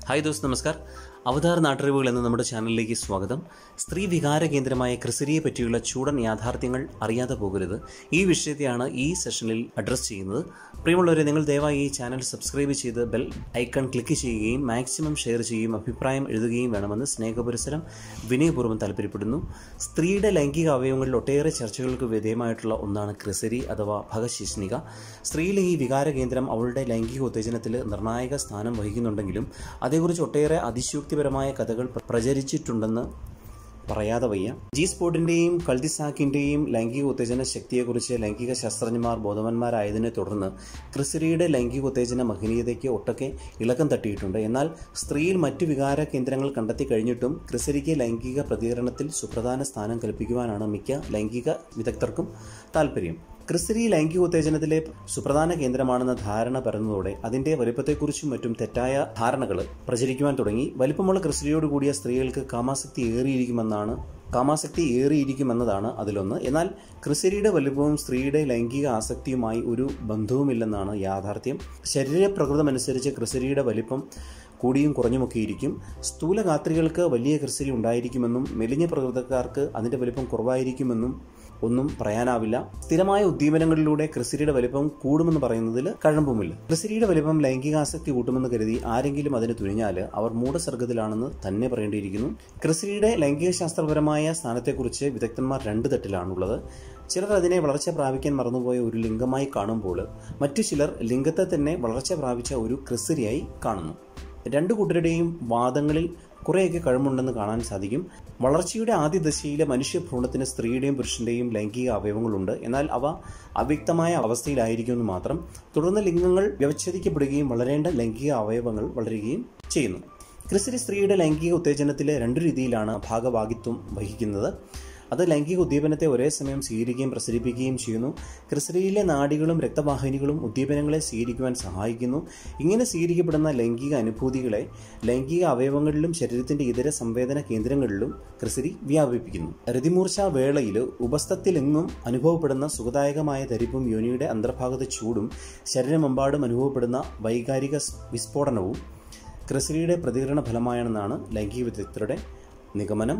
hi ദോസ്ത് നമസ്കാർ അവതാർ നാട്ടറിവുകൾ എന്ന നമ്മുടെ ചാനലിലേക്ക് സ്വാഗതം സ്ത്രീ വികാര കേന്ദ്രമായ ക്രിസരിയെ പറ്റിയുള്ള ചൂടൻ യാഥാർത്ഥ്യങ്ങൾ അറിയാതെ പോകരുത് ഈ വിഷയത്തെയാണ് ഈ സെഷനിൽ അഡ്രസ്സ് ചെയ്യുന്നത് പ്രിയമുള്ളവരെ നിങ്ങൾ ദയവായി ഈ ചാനൽ സബ്സ്ക്രൈബ് ചെയ്ത് ബെൽ ഐക്കൺ ക്ലിക്ക് ചെയ്യുകയും മാക്സിമം ഷെയർ ചെയ്യുകയും അഭിപ്രായം എഴുതുകയും വേണമെന്ന് സ്നേഹപുരസരം വിനയപൂർവ്വം താല്പര്യപ്പെടുന്നു സ്ത്രീയുടെ ലൈംഗിക അവയവങ്ങളിൽ ഒട്ടേറെ ചർച്ചകൾക്ക് വിധേയമായിട്ടുള്ള ഒന്നാണ് ക്രിസരി അഥവാ ഭഗശിഷ്ണിക സ്ത്രീയിലെ ഈ വികാര കേന്ദ്രം അവളുടെ ലൈംഗിക ഉത്തേജനത്തിൽ നിർണായക സ്ഥാനം വഹിക്കുന്നുണ്ടെങ്കിലും അതേക്കുറിച്ച് ഒട്ടേറെ അതിശയോക്തിപരമായ കഥകൾ പ്ര- പ്രചരിച്ചിട്ടുണ്ടെന്ന് പറയാതെ വയ്യ ജി സ്പോട്ടിന്റെയും കൾദിസാക്കിന്റെയും ലൈംഗിക ഉത്തേജന ശക്തിയെക്കുറിച്ച് ലൈംഗിക ശാസ്ത്രജ്ഞന്മാർ ബോധവാന്മാരായതിനെ തുടർന്ന് ക്രിസരിയുടെ ലൈംഗിക ഉത്തേജന മഹനീയതയ്ക്ക് ഒട്ടൊക്കെ ഇളക്കം തട്ടിയിട്ടുണ്ട് എന്നാൽ സ്ത്രീയിൽ മറ്റു വികാര കേന്ദ്രങ്ങൾ കണ്ടെത്തി കഴിഞ്ഞിട്ടും ക്രിസരിക്ക് ലൈംഗിക പ്രതികരണത്തിൽ സുപ്രധാന സ്ഥാനം കൽപ്പിക്കുവാനാണ് മിക്ക ലൈംഗിക വിദഗ്ധർക്കും താല്പര്യം ക്രിസ്തരി ലൈംഗിക ഉത്തേജനത്തിലെ സുപ്രധാന കേന്ദ്രമാണെന്ന ധാരണ പരന്നതോടെ അതിന്റെ വലിപ്പത്തെക്കുറിച്ചും മറ്റും തെറ്റായ ധാരണകൾ പ്രചരിക്കുവാൻ തുടങ്ങി വലിപ്പമുള്ള ക്രിസ്തരിയോട് കൂടിയ സ്ത്രീകൾക്ക് കാമാസക്തി ഏറിയിരിക്കുമെന്നാണ് കാമാസക്തി ഏറിയിരിക്കുമെന്നതാണ് അതിലൊന്ന് എന്നാൽ ക്രിസരിയുടെ വലിപ്പവും സ്ത്രീയുടെ ലൈംഗിക ആസക്തിയുമായി ഒരു ബന്ധവുമില്ലെന്നാണ് യാഥാർത്ഥ്യം ശരീരപ്രകൃതമനുസരിച്ച് ക്രിസരിയുടെ വലിപ്പം കൂടിയും കുറഞ്ഞുമൊക്കെ ഇരിക്കും സ്ഥൂലഗാത്രികൾക്ക് വലിയ ക്രിസരി ഉണ്ടായിരിക്കുമെന്നും മെലിഞ്ഞ പ്രകൃതക്കാർക്ക് അതിന്റെ വലിപ്പം കുറവായിരിക്കുമെന്നും ഒന്നും പറയാനാവില്ല സ്ഥിരമായ ഉദ്ദീപനങ്ങളിലൂടെ ക്രിസരിയുടെ വലിപ്പം കൂടുമെന്ന് പറയുന്നതിൽ കഴമ്പുമില്ല ക്രിസരിയുടെ വലിപ്പം ലൈംഗികാസക്തി കൂട്ടുമെന്ന് കരുതി ആരെങ്കിലും അതിന് തുനിഞ്ഞാൽ അവർ മൂഢസർഗത്തിലാണെന്ന് തന്നെ പറയേണ്ടിയിരിക്കുന്നു ക്രിസരിയുടെ ലൈംഗിക ശാസ്ത്രപരമായ സ്ഥാനത്തെക്കുറിച്ച് വിദഗ്ധന്മാർ രണ്ട് തട്ടിലാണുള്ളത് ചിലർ അതിനെ വളർച്ച പ്രാപിക്കാൻ മറന്നുപോയ ഒരു ലിംഗമായി കാണുമ്പോൾ മറ്റു ചിലർ ലിംഗത്തെ തന്നെ വളർച്ച പ്രാപിച്ച ഒരു ക്രിസരിയായി കാണുന്നു രണ്ടു കൂട്ടരുടെയും വാദങ്ങളിൽ കുറേയൊക്കെ കഴിവുണ്ടെന്ന് കാണാൻ സാധിക്കും വളർച്ചയുടെ ആദ്യ ദശയിലെ മനുഷ്യഭ്രൂണത്തിന് സ്ത്രീയുടെയും പുരുഷന്റെയും ലൈംഗിക അവയവങ്ങളുണ്ട് എന്നാൽ അവ അവ്യക്തമായ അവസ്ഥയിലായിരിക്കുമെന്ന് മാത്രം തുടർന്ന് ലിംഗങ്ങൾ വ്യവച്ഛേദിക്കപ്പെടുകയും വളരേണ്ട ലൈംഗിക അവയവങ്ങൾ വളരുകയും ചെയ്യുന്നു ക്രിസ്തരി സ്ത്രീയുടെ ലൈംഗിക ഉത്തേജനത്തിലെ രണ്ടു രീതിയിലാണ് ഭാഗഭാഗിത്വം വഹിക്കുന്നത് അത് ലൈംഗിക ഉദ്ദീപനത്തെ ഒരേ സമയം സ്വീകരിക്കുകയും പ്രസരിപ്പിക്കുകയും ചെയ്യുന്നു ക്രിസ്തരിയിലെ നാഡികളും രക്തവാഹിനികളും ഉദ്ദീപനങ്ങളെ സ്വീകരിക്കുവാൻ സഹായിക്കുന്നു ഇങ്ങനെ സ്വീകരിക്കപ്പെടുന്ന ലൈംഗിക അനുഭൂതികളെ ലൈംഗിക അവയവങ്ങളിലും ശരീരത്തിന്റെ ഇതര സംവേദന കേന്ദ്രങ്ങളിലും ക്രിസരി വ്യാപിപ്പിക്കുന്നു രതിമൂർച്ച വേളയിൽ ഉപസ്ഥത്തിലെങ്ങും അനുഭവപ്പെടുന്ന സുഖദായകമായ ധരിപ്പും യോനിയുടെ അന്തർഭാഗത്തെ ചൂടും ശരീരമെമ്പാടും അനുഭവപ്പെടുന്ന വൈകാരിക സ് വിസ്ഫോടനവും ക്രിസരിയുടെ പ്രതികരണ ഫലമായാണെന്നാണ് ലൈംഗിക വിദഗ്ധരുടെ നിഗമനം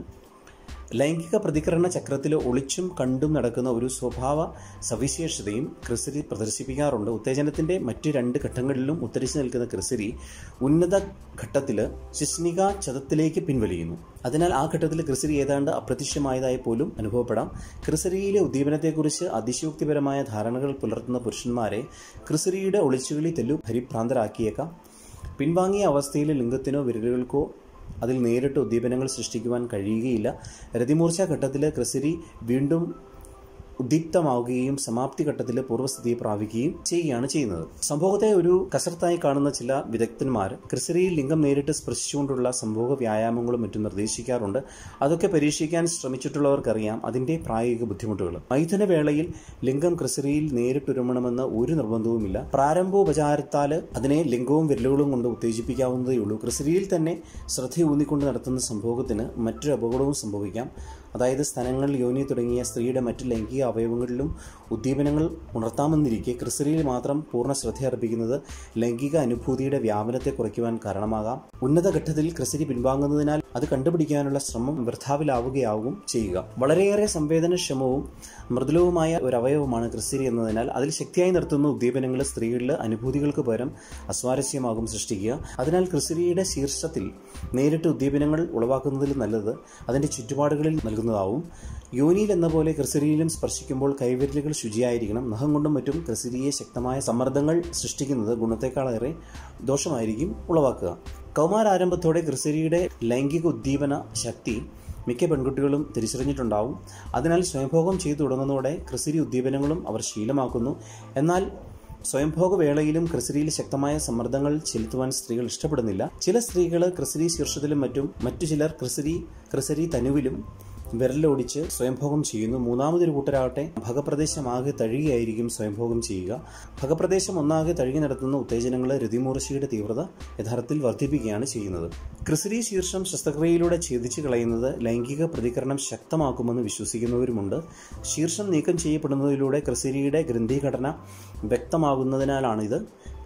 ലൈംഗിക പ്രതികരണ ചക്രത്തിൽ ഒളിച്ചും കണ്ടും നടക്കുന്ന ഒരു സ്വഭാവ സവിശേഷതയും ക്രിസരി പ്രദർശിപ്പിക്കാറുണ്ട് ഉത്തേജനത്തിന്റെ മറ്റ് രണ്ട് ഘട്ടങ്ങളിലും ഉത്തരിച്ചു നിൽക്കുന്ന ക്രിസരി ഉന്നത ഘട്ടത്തിൽ ശിഷ്ണിക ചതത്തിലേക്ക് പിൻവലിയുന്നു അതിനാൽ ആ ഘട്ടത്തിൽ ക്രിസരി ഏതാണ്ട് അപ്രത്യക്ഷമായതായി പോലും അനുഭവപ്പെടാം ക്രിസരിയിലെ ഉദ്ദീപനത്തെക്കുറിച്ച് അതിശയോക്തിപരമായ ധാരണകൾ പുലർത്തുന്ന പുരുഷന്മാരെ ക്രിസരിയുടെ ഒളിച്ചുകളി തെല്ലു പരിഭ്രാന്തരാക്കിയേക്കാം പിൻവാങ്ങിയ അവസ്ഥയിൽ ലിംഗത്തിനോ വിരലുകൾക്കോ അതിൽ നേരിട്ട് ഉദ്ദീപനങ്ങൾ സൃഷ്ടിക്കുവാൻ കഴിയുകയില്ല രതിമൂർച്ച ഘട്ടത്തിൽ ക്രിസരി വീണ്ടും ഉദ്ദീപ്തമാവുകയും സമാപ്തി ഘട്ടത്തിൽ പൂർവ്വസ്ഥിതിയെ പ്രാപിക്കുകയും ചെയ്യുകയാണ് ചെയ്യുന്നത് സംഭവത്തെ ഒരു കസർത്തായി കാണുന്ന ചില വിദഗ്ധന്മാർ ക്രിസരിയിൽ ലിംഗം നേരിട്ട് സ്പർശിച്ചുകൊണ്ടുള്ള സംഭോഗ വ്യായാമങ്ങളും മറ്റും നിർദ്ദേശിക്കാറുണ്ട് അതൊക്കെ പരീക്ഷിക്കാൻ ശ്രമിച്ചിട്ടുള്ളവർക്കറിയാം അതിന്റെ പ്രായോഗിക ബുദ്ധിമുട്ടുകൾ മൈഥുന വേളയിൽ ലിംഗം ക്രിസരിയിൽ നേരിട്ടുരുമണമെന്ന് ഒരു നിർബന്ധവുമില്ല പ്രാരംഭോപചാരത്താൽ അതിനെ ലിംഗവും വിരലുകളും കൊണ്ട് ഉത്തേജിപ്പിക്കാവുന്നതേ ഉള്ളൂ ക്രിസരിയിൽ തന്നെ ശ്രദ്ധയൂന്നിക്കൊണ്ട് നടത്തുന്ന സംഭോഗത്തിന് മറ്റൊരു അപകടവും സംഭവിക്കാം അതായത് സ്ഥലങ്ങൾ യോനി തുടങ്ങിയ സ്ത്രീയുടെ മറ്റ് ലൈംഗിക അവയവങ്ങളിലും ഉദ്ദീപനങ്ങൾ ഉണർത്താമെന്നിരിക്കെ ക്രിസരിയിൽ മാത്രം പൂർണ്ണ ശ്രദ്ധ അർപ്പിക്കുന്നത് ലൈംഗിക അനുഭൂതിയുടെ വ്യാപനത്തെ കുറയ്ക്കുവാൻ കാരണമാകാം ഉന്നത ഘട്ടത്തിൽ ക്രിസരി പിൻവാങ്ങുന്നതിനാൽ അത് കണ്ടുപിടിക്കാനുള്ള ശ്രമം വൃഥാവിലാവുകയാവും ചെയ്യുക വളരെയേറെ സംവേദനക്ഷമവും മൃദുലവുമായ ഒരു അവയവമാണ് ക്രിസരി എന്നതിനാൽ അതിൽ ശക്തിയായി നിർത്തുന്ന ഉദ്ദീപനങ്ങൾ സ്ത്രീകളിൽ അനുഭൂതികൾക്ക് പകരം അസ്വാരസ്യമാകും സൃഷ്ടിക്കുക അതിനാൽ ക്രിസരിയുടെ ശീർഷത്തിൽ നേരിട്ട് ഉദ്ദീപനങ്ങൾ ഉളവാക്കുന്നതിൽ നല്ലത് അതിന്റെ ചുറ്റുപാടുകളിൽ നൽകുന്നതാവും യോനിയിൽ എന്ന പോലെ ക്രിസരിയിലും സ്പർശിക്കുമ്പോൾ കൈവിരലുകൾ ശുചിയായിരിക്കണം നഖം കൊണ്ടും മറ്റും ക്രിസരിയെ ശക്തമായ സമ്മർദ്ദങ്ങൾ സൃഷ്ടിക്കുന്നത് ഗുണത്തെക്കാളേറെ ദോഷമായിരിക്കും ഉളവാക്കുക കൗമാരാരംഭത്തോടെ ക്രിസരിയുടെ ലൈംഗിക ഉദ്ദീപന ശക്തി മിക്ക പെൺകുട്ടികളും തിരിച്ചറിഞ്ഞിട്ടുണ്ടാവും അതിനാൽ സ്വയംഭോഗം ചെയ്തു തുടങ്ങുന്നതോടെ ക്രിസരി ഉദ്ദീപനങ്ങളും അവർ ശീലമാക്കുന്നു എന്നാൽ സ്വയംഭോഗ വേളയിലും ക്രിസരിയിൽ ശക്തമായ സമ്മർദ്ദങ്ങൾ ചെലുത്തുവാൻ സ്ത്രീകൾ ഇഷ്ടപ്പെടുന്നില്ല ചില സ്ത്രീകൾ ക്രിസരി ശീർഷത്തിലും മറ്റും മറ്റു ചിലർ ക്രിസരി ക്രിസരി തനുവിലും വിരലോടിച്ച് സ്വയംഭോഗം ചെയ്യുന്നു മൂന്നാമതൊരു കൂട്ടരാകട്ടെ ഭഗപ്രദേശമാകെ തഴുകിയായിരിക്കും സ്വയംഭോഗം ചെയ്യുക ഭഗപ്രദേശം ഒന്നാകെ തഴുകി നടത്തുന്ന ഉത്തേജനങ്ങൾ രതിമൂർച്ചയുടെ തീവ്രത യഥാർത്ഥത്തിൽ വർദ്ധിപ്പിക്കുകയാണ് ചെയ്യുന്നത് ക്രിസരി ശീർഷം ശസ്ത്രക്രിയയിലൂടെ ഛേദിച്ചു കളയുന്നത് ലൈംഗിക പ്രതികരണം ശക്തമാക്കുമെന്ന് വിശ്വസിക്കുന്നവരുമുണ്ട് ശീർഷം നീക്കം ചെയ്യപ്പെടുന്നതിലൂടെ ക്രിസരിയുടെ ഗ്രന്ഥിഘടന വ്യക്തമാകുന്നതിനാലാണിത്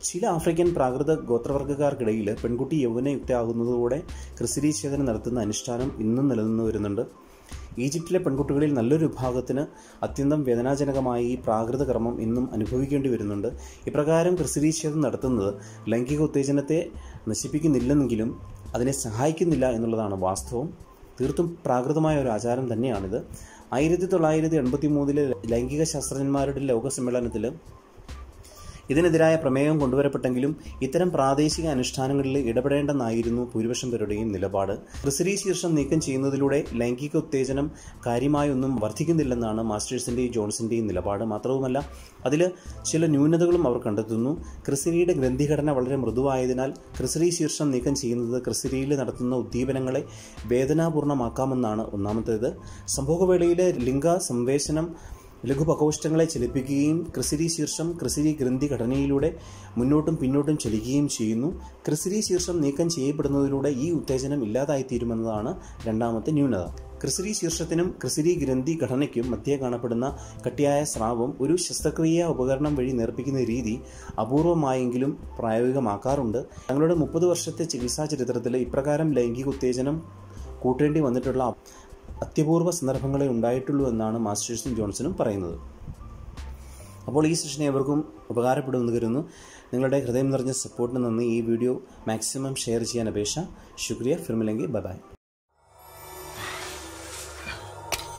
ചില ആഫ്രിക്കൻ പ്രാകൃത ഗോത്രവർഗ്ഗക്കാർക്കിടയിൽ പെൺകുട്ടി യൗവനയുക്തയാകുന്നതോടെ ക്രിസ്തീച്ഛേദനം നടത്തുന്ന അനുഷ്ഠാനം ഇന്നും നിലനിന്നു വരുന്നുണ്ട് ഈജിപ്തിലെ പെൺകുട്ടികളിൽ നല്ലൊരു വിഭാഗത്തിന് അത്യന്തം വേദനാജനകമായി ഈ പ്രാകൃത കർമ്മം ഇന്നും അനുഭവിക്കേണ്ടി വരുന്നുണ്ട് ഇപ്രകാരം ക്രിസ്തീച്ഛേദം നടത്തുന്നത് ലൈംഗിക ഉത്തേജനത്തെ നശിപ്പിക്കുന്നില്ലെന്നെങ്കിലും അതിനെ സഹായിക്കുന്നില്ല എന്നുള്ളതാണ് വാസ്തവം തീർത്തും പ്രാകൃതമായ ഒരു ആചാരം തന്നെയാണിത് ആയിരത്തി തൊള്ളായിരത്തി എൺപത്തി മൂന്നിലെ ലൈംഗിക ശാസ്ത്രജ്ഞന്മാരുടെ ലോക സമ്മേളനത്തിൽ ഇതിനെതിരായ പ്രമേയം കൊണ്ടുവരപ്പെട്ടെങ്കിലും ഇത്തരം പ്രാദേശിക അനുഷ്ഠാനങ്ങളിൽ ഇടപെടേണ്ടെന്നായിരുന്നു ഭൂരിപക്ഷം പേരുടെയും നിലപാട് ക്രിസരി ശീർഷം നീക്കം ചെയ്യുന്നതിലൂടെ ലൈംഗിക ഉത്തേജനം കാര്യമായൊന്നും വർദ്ധിക്കുന്നില്ലെന്നാണ് മാസ്റ്റേഴ്സിൻ്റെയും ജോൺസിൻ്റെയും നിലപാട് മാത്രവുമല്ല അതിൽ ചില ന്യൂനതകളും അവർ കണ്ടെത്തുന്നു ക്രിസരിയുടെ ഗ്രന്ഥിഘടന വളരെ മൃദുവായതിനാൽ ക്രിസരി ശീർഷം നീക്കം ചെയ്യുന്നത് ക്രിസരിയിൽ നടത്തുന്ന ഉദ്ദീപനങ്ങളെ വേദനാപൂർണ്ണമാക്കാമെന്നാണ് ഒന്നാമത്തേത് സംഭോഗവേളയിലെ ലിംഗ സംവേശനം ലഘുപകോഷ്ടങ്ങളെ ചലിപ്പിക്കുകയും ക്രിസിരി ശീർഷം ക്രിസിരി ഗ്രന്ഥി ഘടനയിലൂടെ മുന്നോട്ടും പിന്നോട്ടും ചലിക്കുകയും ചെയ്യുന്നു ക്രിസിരി ശീർഷം നീക്കം ചെയ്യപ്പെടുന്നതിലൂടെ ഈ ഉത്തേജനം ഇല്ലാതായിത്തീരുമെന്നതാണ് രണ്ടാമത്തെ ന്യൂനത ക്രിസിരി ശീർഷത്തിനും ക്രിസിരി ഗ്രന്ഥി ഘടനയ്ക്കും മധ്യേ കാണപ്പെടുന്ന കട്ടിയായ സ്രാവം ഒരു ശസ്ത്രക്രിയ ഉപകരണം വഴി നേർപ്പിക്കുന്ന രീതി അപൂർവമായെങ്കിലും പ്രായോഗികമാക്കാറുണ്ട് തങ്ങളുടെ മുപ്പത് വർഷത്തെ ചികിത്സാ ചരിത്രത്തിൽ ഇപ്രകാരം ലൈംഗിക ഉത്തേജനം കൂട്ടേണ്ടി വന്നിട്ടുള്ള അത്യപൂർവ സന്ദർഭങ്ങളെ ഉണ്ടായിട്ടുള്ളൂ എന്നാണ് മാസ്റ്റേഴ്സും ജോൺസണും പറയുന്നത് അപ്പോൾ ഈ സെഷൻ ഏവർക്കും ഉപകാരപ്പെടുമെന്ന് കരുതുന്നു നിങ്ങളുടെ ഹൃദയം നിറഞ്ഞ സപ്പോർട്ടിന് നന്ദി ഈ വീഡിയോ മാക്സിമം ഷെയർ ചെയ്യാൻ അപേക്ഷ ശുക്രിയ ഫിർമിലെങ്കിൽ ബൈ ബൈ